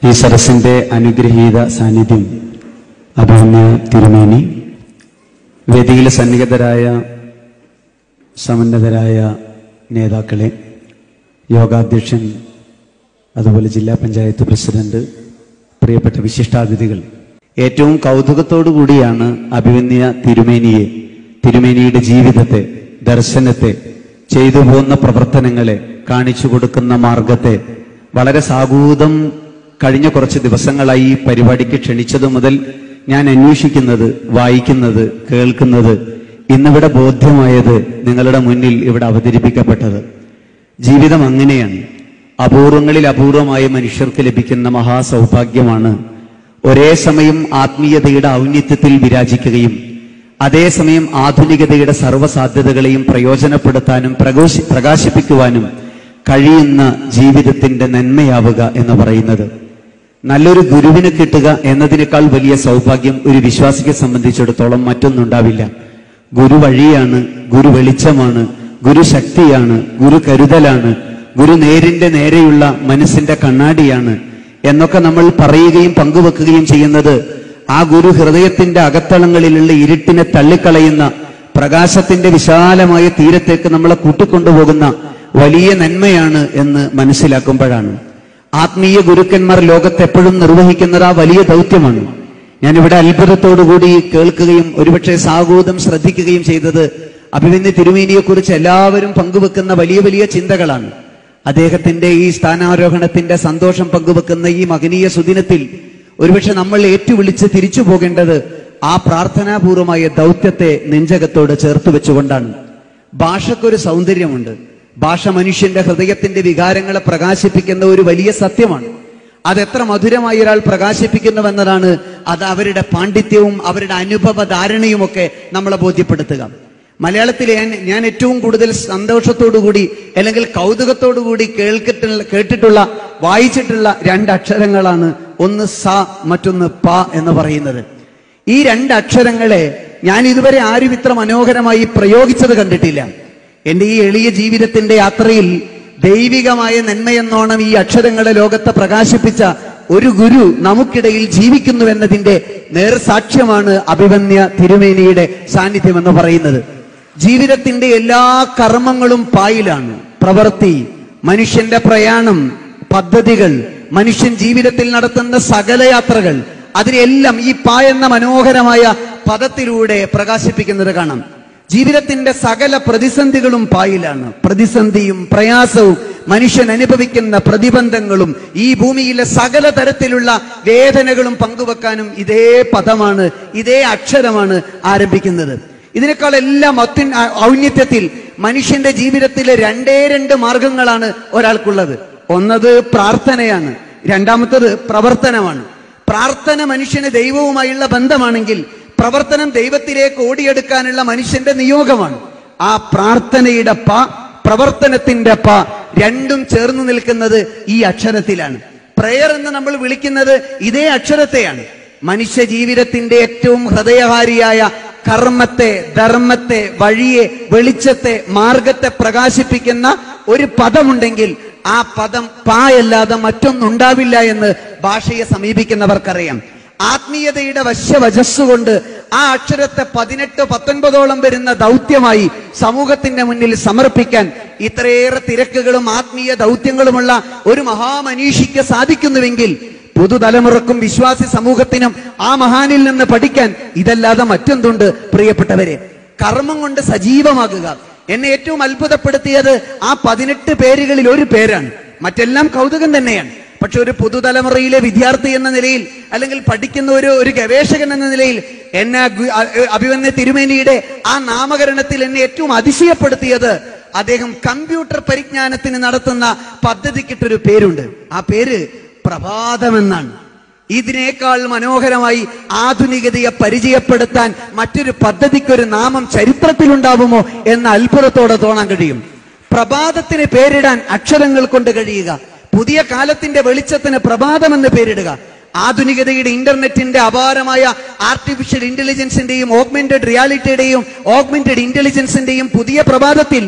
ഈ സരസിന്റെ അനുഗ്രഹീത സാന്നിധ്യം അഭിമന്യ തിരുമേനി വേദിയിൽ സന്നിഹിതരായ സമന്നതരായ നേതാക്കളെ യോഗാധ്യക്ഷൻ അതുപോലെ ജില്ലാ പഞ്ചായത്ത് പ്രസിഡന്റ് പ്രിയപ്പെട്ട വിശിഷ്ടാതിഥികൾ ഏറ്റവും കൗതുകത്തോടു കൂടിയാണ് അഭിമന്യ തിരുമേനിയെ തിരുമേനിയുടെ ജീവിതത്തെ ദർശനത്തെ ചെയ്തു പോകുന്ന പ്രവർത്തനങ്ങളെ കാണിച്ചു കൊടുക്കുന്ന മാർഗത്തെ വളരെ സാഗൂതം കഴിഞ്ഞ കുറച്ച് ദിവസങ്ങളായി ഈ പരിപാടിക്ക് ക്ഷണിച്ചതു മുതൽ ഞാൻ അന്വേഷിക്കുന്നത് വായിക്കുന്നത് കേൾക്കുന്നത് ഇന്നിവിടെ ബോധ്യമായത് നിങ്ങളുടെ മുന്നിൽ ഇവിടെ അവതരിപ്പിക്കപ്പെട്ടത് ജീവിതം അങ്ങനെയാണ് അപൂർവങ്ങളിൽ അപൂർവമായ മനുഷ്യർക്ക് ലഭിക്കുന്ന മഹാസൗഭാഗ്യമാണ് ഒരേ സമയം ആത്മീയതയുടെ ഔന്നിത്യത്തിൽ വിരാജിക്കുകയും അതേസമയം ആധുനികതയുടെ സർവ്വസാധ്യതകളെയും പ്രയോജനപ്പെടുത്താനും പ്രകോശി പ്രകാശിപ്പിക്കുവാനും കഴിയുന്ന ജീവിതത്തിന്റെ നന്മയാവുക എന്ന് പറയുന്നത് നല്ലൊരു ഗുരുവിന് കിട്ടുക എന്നതിനേക്കാൾ വലിയ സൗഭാഗ്യം ഒരു വിശ്വാസിയെ സംബന്ധിച്ചിടത്തോളം മറ്റൊന്നുണ്ടാവില്ല ഗുരു വഴിയാണ് ഗുരു വെളിച്ചമാണ് ഗുരു ശക്തിയാണ് ഗുരു കരുതലാണ് ഗുരു നേരിന്റെ നേരെയുള്ള മനസ്സിന്റെ കണ്ണാടിയാണ് എന്നൊക്കെ നമ്മൾ പറയുകയും പങ്കുവെക്കുകയും ചെയ്യുന്നത് ആ ഗുരു ഹൃദയത്തിന്റെ അകത്തളങ്ങളിലുള്ള ഇരുട്ടിനെ തള്ളിക്കളയുന്ന പ്രകാശത്തിന്റെ വിശാലമായ തീരത്തേക്ക് നമ്മളെ കൂട്ടിക്കൊണ്ടുപോകുന്ന വലിയ നന്മയാണ് എന്ന് മനസ്സിലാക്കുമ്പോഴാണ് ആത്മീയ ഗുരുക്കന്മാർ ലോകത്ത് എപ്പോഴും നിർവഹിക്കുന്നത് ആ വലിയ ദൗത്യമാണ് ഞാനിവിടെ അത്ഭുതത്തോടുകൂടി കേൾക്കുകയും ഒരുപക്ഷെ സാഗൂതം ശ്രദ്ധിക്കുകയും ചെയ്തത് അഭിമന്യ തിരുമേനിയെ കുറിച്ച് എല്ലാവരും പങ്കുവെക്കുന്ന വലിയ വലിയ ചിന്തകളാണ് അദ്ദേഹത്തിന്റെ ഈ സ്ഥാനാരോഹണത്തിന്റെ സന്തോഷം പങ്കുവെക്കുന്ന ഈ മഹനീയ സുദിനത്തിൽ ഒരുപക്ഷെ നമ്മൾ ഏറ്റുവിളിച്ച് തിരിച്ചു പോകേണ്ടത് ആ പ്രാർത്ഥനാപൂർവമായ ദൗത്യത്തെ നെഞ്ചകത്തോട് ചേർത്ത് വെച്ചുകൊണ്ടാണ് ഭാഷക്കൊരു സൗന്ദര്യമുണ്ട് ഭാഷ മനുഷ്യന്റെ ഹൃദയത്തിന്റെ വികാരങ്ങളെ പ്രകാശിപ്പിക്കുന്ന ഒരു വലിയ സത്യമാണ് അതെത്ര മധുരമായി ഒരാൾ പ്രകാശിപ്പിക്കുന്നുവെന്നതാണ് അത് അവരുടെ പാണ്ഡിത്യവും അവരുടെ അനുഭവ ധാരണയും ഒക്കെ നമ്മളെ ബോധ്യപ്പെടുത്തുക മലയാളത്തിൽ ഞാൻ ഞാൻ ഏറ്റവും കൂടുതൽ സന്തോഷത്തോടുകൂടി അല്ലെങ്കിൽ കൗതുകത്തോടുകൂടി കേൾക്കിട്ടുള്ള കേട്ടിട്ടുള്ള വായിച്ചിട്ടുള്ള രണ്ട് അക്ഷരങ്ങളാണ് ഒന്ന് സ മറ്റൊന്ന് പ എന്ന് പറയുന്നത് ഈ രണ്ട് അക്ഷരങ്ങളെ ഞാൻ ഇതുവരെ ആരും ഇത്ര മനോഹരമായി പ്രയോഗിച്ചത് കണ്ടിട്ടില്ല എന്റെ ഈ എളിയ ജീവിതത്തിന്റെ യാത്രയിൽ ദൈവികമായ നന്മയെന്നോണം ഈ അക്ഷരങ്ങളെ ലോകത്തെ പ്രകാശിപ്പിച്ച ഒരു ഗുരു നമുക്കിടയിൽ ജീവിക്കുന്നുവെന്നതിന്റെ നേർസാക്ഷ്യമാണ് അഭിമന്യ തിരുമേനിയുടെ സാന്നിധ്യം എന്ന് പറയുന്നത് ജീവിതത്തിന്റെ എല്ലാ കർമ്മങ്ങളും പായിലാണ് പ്രവൃത്തി മനുഷ്യന്റെ പ്രയാണം പദ്ധതികൾ മനുഷ്യൻ ജീവിതത്തിൽ നടത്തുന്ന സകല യാത്രകൾ അതിനെല്ലാം ഈ പാ എന്ന മനോഹരമായ പദത്തിലൂടെ പ്രകാശിപ്പിക്കുന്നത് കാണാം ജീവിതത്തിന്റെ സകല പ്രതിസന്ധികളും പായിലാണ് പ്രതിസന്ധിയും പ്രയാസവും മനുഷ്യൻ അനുഭവിക്കുന്ന പ്രതിബന്ധങ്ങളും ഈ ഭൂമിയിലെ സകല തരത്തിലുള്ള വേദനകളും പങ്കുവെക്കാനും ഇതേ പദമാണ് ഇതേ അക്ഷരമാണ് ആരംഭിക്കുന്നത് ഇതിനേക്കാൾ എല്ലാം അത്യൻ ഔന്നിത്യത്തിൽ മനുഷ്യന്റെ ജീവിതത്തിലെ രണ്ടേ രണ്ട് മാർഗങ്ങളാണ് ഒരാൾക്കുള്ളത് ഒന്നത് പ്രാർത്ഥനയാണ് രണ്ടാമത്തത് പ്രവർത്തനമാണ് പ്രാർത്ഥന മനുഷ്യന് ദൈവവുമായുള്ള ബന്ധമാണെങ്കിൽ പ്രവർത്തനം ദൈവത്തിലേക്ക് ഓടിയെടുക്കാനുള്ള മനുഷ്യന്റെ നിയോഗമാണ് ആ പ്രാർത്ഥനയുടെ പ പ്രവർത്തനത്തിന്റെ പ രണ്ടും ചേർന്ന് നിൽക്കുന്നത് ഈ അക്ഷരത്തിലാണ് പ്രയർ എന്ന് നമ്മൾ വിളിക്കുന്നത് ഇതേ അക്ഷരത്തെയാണ് മനുഷ്യ ജീവിതത്തിന്റെ ഏറ്റവും ഹൃദയഹാരിയായ കർമ്മത്തെ ധർമ്മത്തെ വഴിയെ വെളിച്ചത്തെ മാർഗത്തെ പ്രകാശിപ്പിക്കുന്ന ഒരു പദമുണ്ടെങ്കിൽ ആ പദം പായല്ലാതെ മറ്റൊന്നുണ്ടാവില്ല എന്ന് ഭാഷയെ സമീപിക്കുന്നവർക്കറിയാം ആത്മീയതയുടെ വശ്യവചസ്സുകൊണ്ട് ആ അക്ഷരത്തെ പതിനെട്ട് പത്തൊൻപതോളം വരുന്ന ദൗത്യമായി സമൂഹത്തിന്റെ മുന്നിൽ സമർപ്പിക്കാൻ ഇത്രയേറെ തിരക്കുകളും ആത്മീയ ദൗത്യങ്ങളുമുള്ള ഒരു മഹാമനീഷിക്ക് സാധിക്കുന്നുവെങ്കിൽ പുതുതലമുറക്കും വിശ്വാസി സമൂഹത്തിനും ആ മഹാനിൽ നിന്ന് പഠിക്കാൻ ഇതല്ലാതെ മറ്റെന്തുണ്ട് പ്രിയപ്പെട്ടവരെ കർമ്മം കൊണ്ട് സജീവമാകുക എന്നെ ഏറ്റവും അത്ഭുതപ്പെടുത്തിയത് ആ പതിനെട്ട് പേരുകളിൽ ഒരു പേരാണ് മറ്റെല്ലാം കൗതുകം തന്നെയാണ് പക്ഷെ ഒരു പുതുതലമുറയിലെ വിദ്യാർത്ഥി എന്ന നിലയിൽ അല്ലെങ്കിൽ പഠിക്കുന്ന ഒരു ഒരു ഗവേഷകൻ എന്ന നിലയിൽ എന്നെ ഗു- അ- അഭിമന്യ തിരുമേനിയുടെ ആ നാമകരണത്തിൽ എന്നെ ഏറ്റവും അതിശയപ്പെടുത്തിയത് അദ്ദേഹം കമ്പ്യൂട്ടർ പരിജ്ഞാനത്തിന് നടത്തുന്ന പദ്ധതിക്കിട്ടൊരു പേരുണ്ട് ആ പേര് പ്രഭാതമെന്നാണ് ഇതിനേക്കാൾ മനോഹരമായി ആധുനികതയെ പരിചയപ്പെടുത്താൻ മറ്റൊരു പദ്ധതിക്കൊരു നാമം ചരിത്രത്തിലുണ്ടാവുമോ എന്ന അത്ഭുതത്തോടെ തോന്നാൻ കഴിയും പ്രഭാതത്തിന് പേരിടാൻ അക്ഷരങ്ങൾ കൊണ്ട് കഴിയുക പുതിയ കാലത്തിന്റെ വെളിച്ചത്തിന് പ്രഭാതം എന്ന് പേരിടുക ആധുനികതയുടെ ഇന്റർനെറ്റിന്റെ അപാരമായ ആർട്ടിഫിഷ്യൽ ഇന്റലിജൻസിന്റെയും ഓഗ്മെന്റഡ് റിയാലിറ്റിയുടെയും ഓഗ്മെന്റഡ് ഇന്റലിജൻസിന്റെയും പുതിയ പ്രഭാതത്തിൽ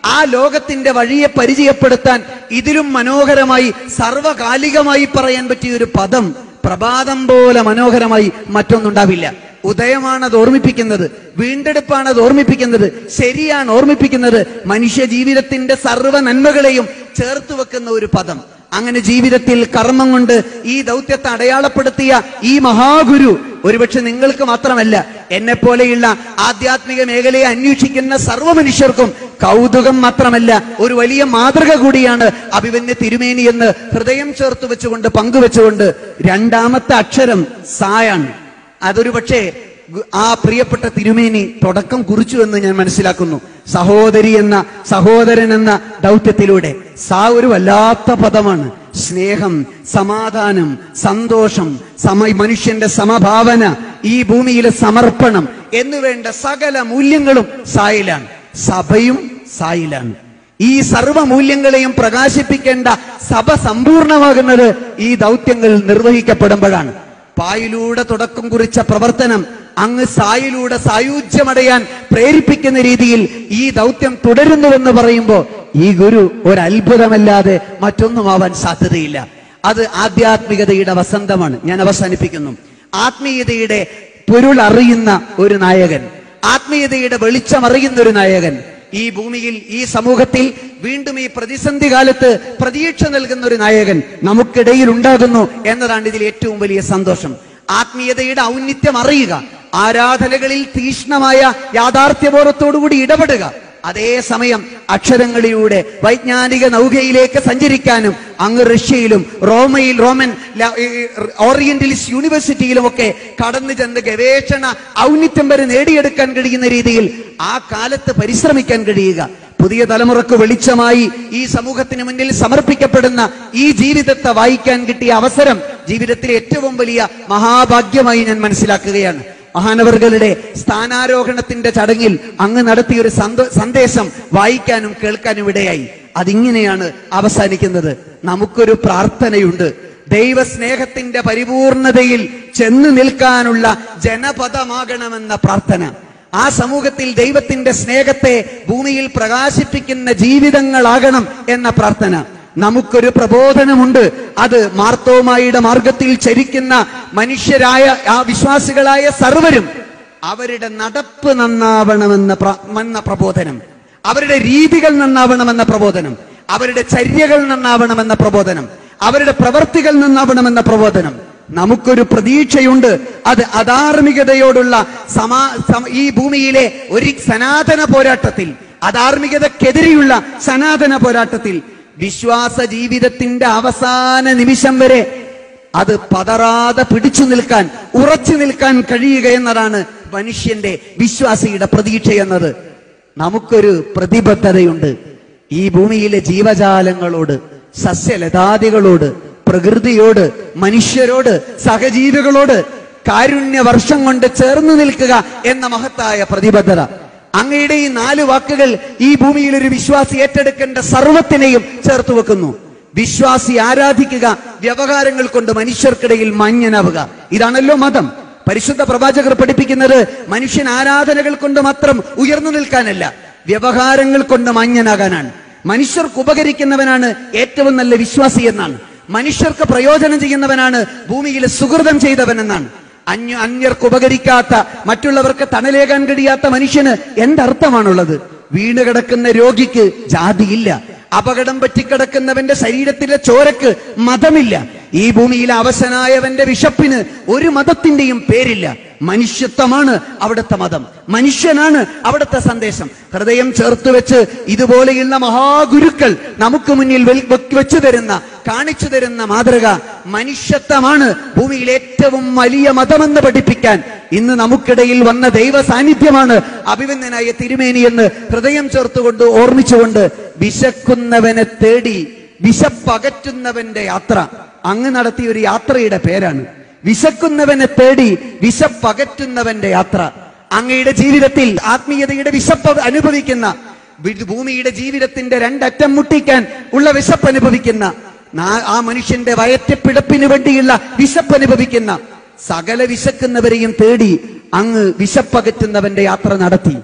ആ ലോകത്തിന്റെ വഴിയെ പരിചയപ്പെടുത്താൻ ഇതിലും മനോഹരമായി സർവകാലികമായി പറയാൻ പറ്റിയ ഒരു പദം പ്രഭാതം പോലെ മനോഹരമായി മറ്റൊന്നുണ്ടാവില്ല ഉദയമാണ് അത് ഓർമ്മിപ്പിക്കുന്നത് വീണ്ടെടുപ്പാണ് അത് ഓർമ്മിപ്പിക്കുന്നത് ശരിയാണ് ഓർമ്മിപ്പിക്കുന്നത് മനുഷ്യ ജീവിതത്തിന്റെ സർവ്വ നന്മകളെയും ചേർത്ത് വെക്കുന്ന ഒരു പദം അങ്ങനെ ജീവിതത്തിൽ കർമ്മം കൊണ്ട് ഈ ദൗത്യത്തെ അടയാളപ്പെടുത്തിയ ഈ മഹാഗുരു ഒരുപക്ഷെ നിങ്ങൾക്ക് മാത്രമല്ല എന്നെ പോലെയുള്ള ആധ്യാത്മിക മേഖലയെ അന്വേഷിക്കുന്ന സർവ്വ മനുഷ്യർക്കും കൗതുകം മാത്രമല്ല ഒരു വലിയ മാതൃക കൂടിയാണ് അഭിമന്യ തിരുമേനി എന്ന് ഹൃദയം ചേർത്ത് വെച്ചുകൊണ്ട് പങ്കുവെച്ചുകൊണ്ട് രണ്ടാമത്തെ അക്ഷരം സായാണ് അതൊരു പക്ഷേ ഗു- ആ പ്രിയപ്പെട്ട തിരുമേനി തുടക്കം കുറിച്ചു എന്ന് ഞാൻ മനസ്സിലാക്കുന്നു സഹോദരി എന്ന സഹോദരൻ എന്ന ദൗത്യത്തിലൂടെ സാ ഒരു വല്ലാത്ത പദമാണ് സ്നേഹം സമാധാനം സന്തോഷം സമ മനുഷ്യന്റെ സമഭാവന ഈ ഭൂമിയിലെ സമർപ്പണം എന്നുവേണ്ട സകല മൂല്യങ്ങളും സായിലാണ് സഭയും സായിലാണ് ഈ സർവ്വ മൂല്യങ്ങളെയും പ്രകാശിപ്പിക്കേണ്ട സഭ സമ്പൂർണമാകുന്നത് ഈ ദൗത്യങ്ങൾ നിർവഹിക്കപ്പെടുമ്പോഴാണ് പായിലൂടെ തുടക്കം കുറിച്ച പ്രവർത്തനം അങ്ങ് സായിലൂടെ സായുജ്യമടയാൻ പ്രേരിപ്പിക്കുന്ന രീതിയിൽ ഈ ദൗത്യം തുടരുന്നുവെന്ന് പറയുമ്പോൾ ഈ ഗുരു ഒരു അത്ഭുതമല്ലാതെ മറ്റൊന്നുമാവാൻ സാധ്യതയില്ല അത് ആധ്യാത്മികതയുടെ വസന്തമാണ് ഞാൻ അവസാനിപ്പിക്കുന്നു ആത്മീയതയുടെ പൊരുൾ അറിയുന്ന ഒരു നായകൻ ആത്മീയതയുടെ വെളിച്ചം അറിയുന്ന ഒരു നായകൻ ഈ ഭൂമിയിൽ ഈ സമൂഹത്തിൽ വീണ്ടും ഈ പ്രതിസന്ധി കാലത്ത് പ്രതീക്ഷ നൽകുന്ന ഒരു നായകൻ നമുക്കിടയിൽ ഉണ്ടാകുന്നു എന്നതാണ് ഇതിൽ ഏറ്റവും വലിയ സന്തോഷം ആത്മീയതയുടെ ഔന്നിത്യം അറിയുക ആരാധനകളിൽ തീഷ്ണമായ യാഥാർത്ഥ്യബോധത്തോടുകൂടി ഇടപെടുക അതേസമയം അക്ഷരങ്ങളിലൂടെ വൈജ്ഞാനിക നൗകയിലേക്ക് സഞ്ചരിക്കാനും അങ്ങ് റഷ്യയിലും റോമയിൽ റോമൻ ല- ഈ ഓറിയന്റലിസ്റ്റ് യൂണിവേഴ്സിറ്റിയിലും ഒക്കെ കടന്നു ചെന്ന് ഗവേഷണ ഔന്നിത്യം വരെ നേടിയെടുക്കാൻ കഴിയുന്ന രീതിയിൽ ആ കാലത്ത് പരിശ്രമിക്കാൻ കഴിയുക പുതിയ തലമുറക്ക് വെളിച്ചമായി ഈ സമൂഹത്തിന് മുന്നിൽ സമർപ്പിക്കപ്പെടുന്ന ഈ ജീവിതത്തെ വായിക്കാൻ കിട്ടിയ അവസരം ജീവിതത്തിലെ ഏറ്റവും വലിയ മഹാഭാഗ്യമായി ഞാൻ മനസ്സിലാക്കുകയാണ് മഹാനവറുകളുടെ സ്ഥാനാരോഹണത്തിന്റെ ചടങ്ങിൽ അങ്ങ് നടത്തിയ ഒരു സന്ത- സന്ദേശം വായിക്കാനും കേൾക്കാനും ഇടയായി അതിങ്ങനെയാണ് അവസാനിക്കുന്നത് നമുക്കൊരു പ്രാർത്ഥനയുണ്ട് ദൈവസ്നേഹത്തിന്റെ പരിപൂർണതയിൽ ചെന്ന് നിൽക്കാനുള്ള ജനപദമാകണമെന്ന പ്രാർത്ഥന ആ സമൂഹത്തിൽ ദൈവത്തിന്റെ സ്നേഹത്തെ ഭൂമിയിൽ പ്രകാശിപ്പിക്കുന്ന ജീവിതങ്ങളാകണം എന്ന പ്രാർത്ഥന നമുക്കൊരു പ്രബോധനമുണ്ട് അത് മാർത്തോമായുടെ മാർഗത്തിൽ ചരിക്കുന്ന മനുഷ്യരായ ആ വിശ്വാസികളായ സർവരും അവരുടെ നടപ്പ് നന്നാവണമെന്ന പ്ര- എന്ന പ്രബോധനം അവരുടെ രീതികൾ നന്നാവണമെന്ന പ്രബോധനം അവരുടെ ചര്യകൾ നന്നാവണമെന്ന പ്രബോധനം അവരുടെ പ്രവർത്തികൾ നന്നാവണമെന്ന പ്രബോധനം നമുക്കൊരു പ്രതീക്ഷയുണ്ട് അത് അധാർമികതയോടുള്ള സമാ സമ- ഈ ഭൂമിയിലെ ഒരു സനാതന പോരാട്ടത്തിൽ അധാർമികതക്കെതിരെയുള്ള സനാതന പോരാട്ടത്തിൽ വിശ്വാസ ജീവിതത്തിന്റെ അവസാന നിമിഷം വരെ അത് പതറാതെ പിടിച്ചു നിൽക്കാൻ ഉറച്ചു നിൽക്കാൻ കഴിയുക എന്നതാണ് മനുഷ്യന്റെ വിശ്വാസിയുടെ പ്രതീക്ഷ എന്നത് നമുക്കൊരു പ്രതിബദ്ധതയുണ്ട് ഈ ഭൂമിയിലെ ജീവജാലങ്ങളോട് സസ്യലതാദികളോട് പ്രകൃതിയോട് മനുഷ്യരോട് സഹജീവികളോട് കാരുണ്യ വർഷം കൊണ്ട് ചേർന്ന് നിൽക്കുക എന്ന മഹത്തായ പ്രതിബദ്ധത അങ്ങയുടെ ഈ നാല് വാക്കുകൾ ഈ ഭൂമിയിൽ ഒരു വിശ്വാസി ഏറ്റെടുക്കേണ്ട സർവത്തിനെയും ചേർത്ത് വെക്കുന്നു വിശ്വാസി ആരാധിക്കുക വ്യവഹാരങ്ങൾ കൊണ്ട് മനുഷ്യർക്കിടയിൽ മഞ്ഞനാവുക ഇതാണല്ലോ മതം പരിശുദ്ധ പ്രവാചകർ പഠിപ്പിക്കുന്നത് മനുഷ്യൻ ആരാധനകൾ കൊണ്ട് മാത്രം ഉയർന്നു നിൽക്കാനല്ല വ്യവഹാരങ്ങൾ കൊണ്ട് മഞ്ഞനാകാനാണ് മനുഷ്യർക്ക് ഉപകരിക്കുന്നവനാണ് ഏറ്റവും നല്ല വിശ്വാസി എന്നാണ് മനുഷ്യർക്ക് പ്രയോജനം ചെയ്യുന്നവനാണ് ഭൂമിയിൽ സുഹൃതം ചെയ്തവൻ എന്നാണ് അന്യ അന്യർക്ക് ഉപകരിക്കാത്ത മറ്റുള്ളവർക്ക് തണലേകാൻ കഴിയാത്ത മനുഷ്യന് എന്തർത്ഥമാണുള്ളത് വീണ് കിടക്കുന്ന രോഗിക്ക് ജാതിയില്ല അപകടം പറ്റിക്കിടക്കുന്നവന്റെ ശരീരത്തിലെ ചോരക്ക് മതമില്ല ഈ ഭൂമിയിൽ അവശനായവന്റെ വിശപ്പിന് ഒരു മതത്തിന്റെയും പേരില്ല മനുഷ്യത്വമാണ് അവിടുത്തെ മതം മനുഷ്യനാണ് അവിടുത്തെ സന്ദേശം ഹൃദയം ചേർത്ത് വെച്ച് ഇതുപോലെയുള്ള മഹാഗുരുക്കൾ നമുക്ക് മുന്നിൽ വെൽ- വെക്ക് വെച്ചു തരുന്ന കാണിച്ചു തരുന്ന മാതൃക മനുഷ്യത്വമാണ് ഭൂമിയിൽ ഏറ്റവും വലിയ മതമെന്ന് പഠിപ്പിക്കാൻ ഇന്ന് നമുക്കിടയിൽ വന്ന ദൈവ സാന്നിധ്യമാണ് അഭിവന്ദനായ തിരുമേനി എന്ന് ഹൃദയം ചേർത്തുകൊണ്ട് ഓർമ്മിച്ചുകൊണ്ട് വിശക്കുന്നവനെ തേടി വിശപ്പകറ്റുന്നവന്റെ യാത്ര അങ്ങ് നടത്തിയ ഒരു യാത്രയുടെ പേരാണ് വിശക്കുന്നവനെ തേടി വിശപ്പകറ്റുന്നവന്റെ യാത്ര അങ്ങയുടെ ജീവിതത്തിൽ ആത്മീയതയുടെ വിശപ്പ് അനുഭവിക്കുന്ന വി- ഭൂമിയുടെ ജീവിതത്തിന്റെ രണ്ടറ്റം മുട്ടിക്കാൻ ഉള്ള വിശപ്പ് അനുഭവിക്കുന്ന നാ- ആ മനുഷ്യന്റെ വയറ്റപ്പിടപ്പിന് വേണ്ടിയുള്ള വിശപ്പ് അനുഭവിക്കുന്ന സകല വിശക്കുന്നവരെയും തേടി അങ്ങ് വിശപ്പകറ്റുന്നവന്റെ യാത്ര നടത്തി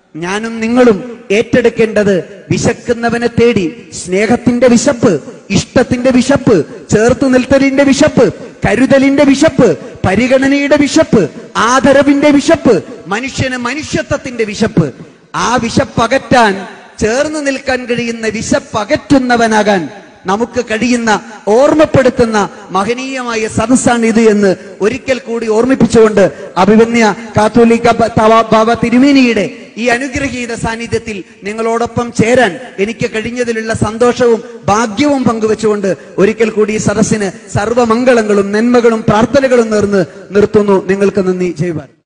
ഞാനും നിങ്ങളും ഏറ്റെടുക്കേണ്ടത് വിശക്കുന്നവനെ തേടി സ്നേഹത്തിന്റെ വിശപ്പ് ഇഷ്ടത്തിന്റെ വിശപ്പ് ചേർത്ത് നിൽത്തലിന്റെ വിശപ്പ് കരുതലിന്റെ വിശപ്പ് പരിഗണനയുടെ വിശപ്പ് ആദരവിന്റെ വിശപ്പ് മനുഷ്യന് മനുഷ്യത്വത്തിന്റെ വിശപ്പ് ആ വിശപ്പകറ്റാൻ ചേർന്ന് നിൽക്കാൻ കഴിയുന്ന വിശപ്പകറ്റുന്നവനാകാൻ നമുക്ക് കഴിയുന്ന ഓർമ്മപ്പെടുത്തുന്ന മഹനീയമായ സദസ്സാണ് ഇത് എന്ന് ഒരിക്കൽ കൂടി ഓർമ്മിപ്പിച്ചുകൊണ്ട് അഭിവന്യ കാത്തോലിക്ക ബ- തവ- ബാബ തിരുമേനിയുടെ ഈ അനുഗ്രഹീത സാന്നിധ്യത്തിൽ നിങ്ങളോടൊപ്പം ചേരാൻ എനിക്ക് കഴിഞ്ഞതിലുള്ള സന്തോഷവും ഭാഗ്യവും പങ്കുവെച്ചുകൊണ്ട് ഒരിക്കൽ കൂടി ഈ സദസ്സിന് സർവ്വമംഗളങ്ങളും നന്മകളും പ്രാർത്ഥനകളും നേർന്ന് നിർത്തുന്നു നിങ്ങൾക്ക് നന്ദി ചെയ്യുവാൻ